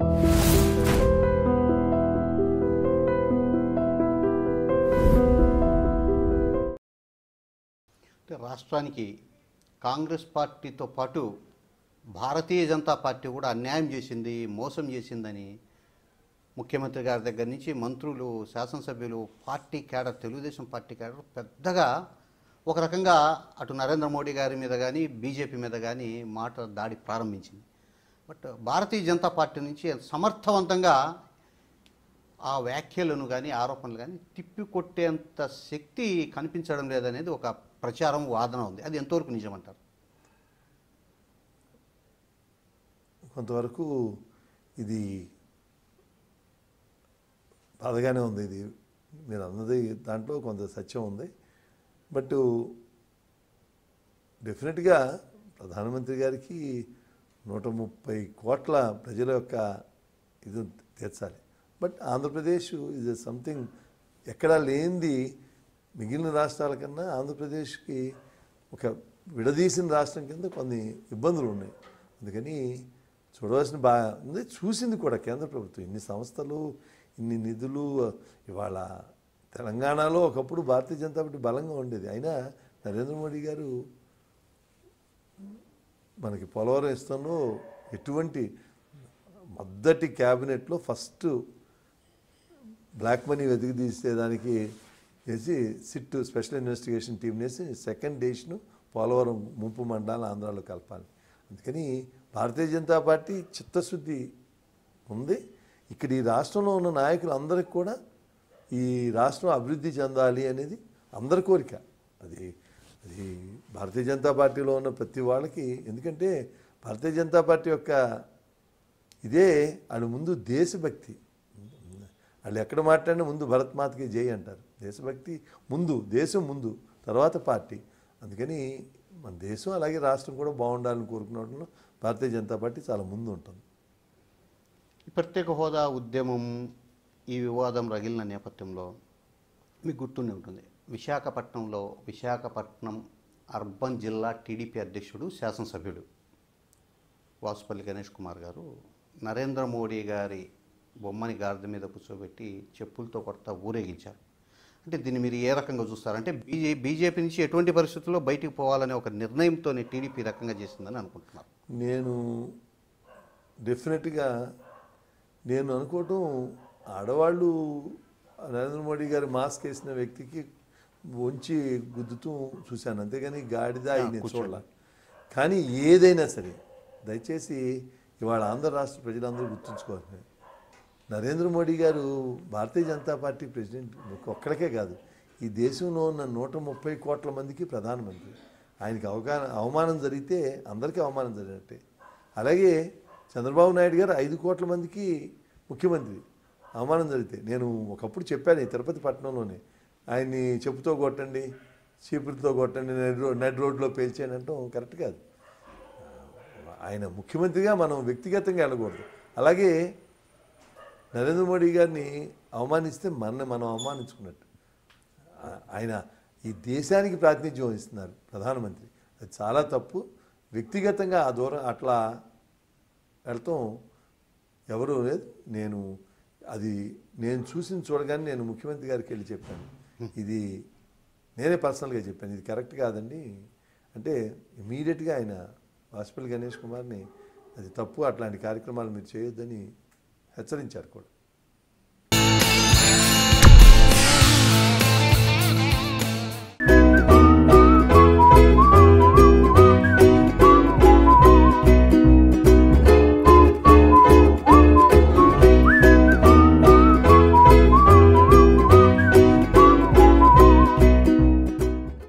అంటే రాష్ట్రానికి కాంగ్రెస్ పార్టీతో పాటు భారతీయ జనతా పార్టీ కూడా అన్యాయం చేసింది మోసం చేసిందని ముఖ్యమంత్రి గారి దగ్గర నుంచి మంత్రులు శాసనసభ్యులు party cadre Telugu Desam party cadre పెద్దగా ఒక రకంగా అటు నరేంద్ర మోడీ గారి మీద కానీ బీజేపీ మీద కానీ మాట దాడి ప్రారంభించింది బట్ భారతీయ జనతా పార్టీ నుంచి సమర్థవంతంగా ఆ వ్యాఖ్యలను కానీ ఆరోపణలు కానీ తిప్పికొట్టేంత శక్తి కనిపించడం లేదనేది ఒక ప్రచారం వాదన ఉంది అది ఎంతవరకు నిజమంటారు కొంతవరకు ఇది బాధగానే ఉంది ఇది మీరు అన్నది దాంట్లో కొంత సత్యం ఉంది బట్ డెఫినెట్గా ప్రధానమంత్రి గారికి నూట ముప్పై కోట్ల ప్రజల యొక్క ఇది తీర్చాలి బట్ ఆంధ్రప్రదేశ్ ఇస్ సంథింగ్ ఎక్కడా లేనిది మిగిలిన రాష్ట్రాల కన్నా ఆంధ్రప్రదేశ్కి ఒక విడదీసిన రాష్ట్రం కింద కొన్ని ఇబ్బందులు ఉన్నాయి అందుకని చూడవలసిన బాగా ఉంది చూసింది కూడా కేంద్ర ప్రభుత్వం ఇన్ని సంస్థలు ఇన్ని నిధులు ఇవాళ తెలంగాణలో ఒకప్పుడు భారతీయ జనతా పార్టీ బలంగా ఉండేది అయినా నరేంద్ర మోడీ గారు మనకి పోలవరం ఇస్తాను ఎటువంటి మొదటి క్యాబినెట్లో ఫస్ట్ బ్లాక్ మనీ వెతికి తీసేదానికి వేసి సిట్ స్పెషల్ ఇన్వెస్టిగేషన్ టీం వేసి సెకండ్ డేషన్ పోలవరం ముంపు మండలాన్ని ఆంధ్రాలో కలపాలి అందుకని భారతీయ జనతా పార్టీ చిత్తశుద్ధి ఉంది ఇక్కడ ఈ రాష్ట్రంలో ఉన్న నాయకులు అందరికి కూడా ఈ రాష్ట్రం అభివృద్ధి చెందాలి అనేది అందరి కోరిక అది అది భారతీయ జనతా పార్టీలో ఉన్న ప్రతి వాళ్ళకి ఎందుకంటే భారతీయ జనతా పార్టీ యొక్క ఇదే వాళ్ళు ముందు దేశభక్తి వాళ్ళు ఎక్కడ మాట్లాడినా ముందు భరత్ మాతకి జై అంటారు దేశభక్తి ముందు దేశం ముందు తర్వాత పార్టీ అందుకని మన దేశం అలాగే రాష్ట్రం కూడా బాగుండాలని కోరుకున్నట్లు భారతీయ జనతా పార్టీ చాలా ముందు ఉంటుంది ఈ ప్రత్యేక హోదా ఉద్యమం ఈ వివాదం రగిలిన నేపథ్యంలో మీకు గుర్తుండి ఉంటుంది విశాఖపట్నంలో విశాఖపట్నం అర్బన్ జిల్లా టీడీపీ అధ్యక్షుడు శాసనసభ్యుడు వాసుపల్లి గణేష్ కుమార్ గారు నరేంద్ర మోడీ గారి బొమ్మని గాడిద మీద కూర్చోబెట్టి చెప్పులతో కొడతా ఊరేగించారు అంటే దీన్ని మీరు ఏ రకంగా చూస్తారంటే బీజే బీజేపీ నుంచి ఎటువంటి పరిస్థితుల్లో బయటికి పోవాలనే ఒక నిర్ణయంతో టీడీపీ రకంగా చేసిందని అనుకుంటున్నారు నేను డెఫినెట్గా నేను అనుకోవటం ఆడవాళ్ళు నరేంద్ర మోడీ గారి మాస్క్ వేసిన వ్యక్తికి వంచి గుద్దుతూ చూశాను అంతేగాని గాడిద ఆయన చూడాల కానీ ఏదైనా సరే దయచేసి ఇవాళ ఆంధ్ర రాష్ట్ర ప్రజలందరూ గుర్తుంచుకోవాలి నరేంద్ర మోడీ గారు భారతీయ జనతా పార్టీ ప్రెసిడెంట్ ఒక్కడికే కాదు ఈ దేశంలో ఉన్న నూట ముప్పై కోట్ల మందికి ప్రధానమంత్రి ఆయనకి అవగాహన అవమానం జరిగితే అందరికీ అవమానం జరిగినట్టే అలాగే చంద్రబాబు నాయుడు గారు ఐదు కోట్ల మందికి ముఖ్యమంత్రి అవమానం జరిగితే నేను ఒకప్పుడు చెప్పాను ఈ తిరుపతి పట్టణంలోనే ఆయన్ని చెప్పుతో కొట్టండి చీపురుతో కొట్టండి నడి రో నడి రోడ్లో పేల్చేయండి అంటాం కరెక్ట్ కాదు ఆయన ముఖ్యమంత్రిగా మనం వ్యక్తిగతంగా వెళ్ళకూడదు అలాగే నరేంద్ర మోడీ గారిని అవమానిస్తే మనల్ని మనం అవమానించుకున్నట్టు ఆ- ఆయన ఈ దేశానికి ప్రాతినిధ్యం వహిస్తున్నారు ప్రధానమంత్రి అది చాలా తప్పు వ్యక్తిగతంగా ఆ దూరం అట్లా వెళ్తాం ఎవరు లేదు నేను అది నేను చూసిన చూడగానే నేను ముఖ్యమంత్రి గారికి వెళ్ళి చెప్పాను ఇది నేనే పర్సనల్గా చెప్పాను ఇది కరెక్ట్ కాదండి అంటే ఇమీడియట్గా ఆయన వాజ్పేయి గణేష్ కుమార్ని అది తప్పు అట్లాంటి కార్యక్రమాలు మీరు చేయొద్దని హెచ్చరించారు కూడా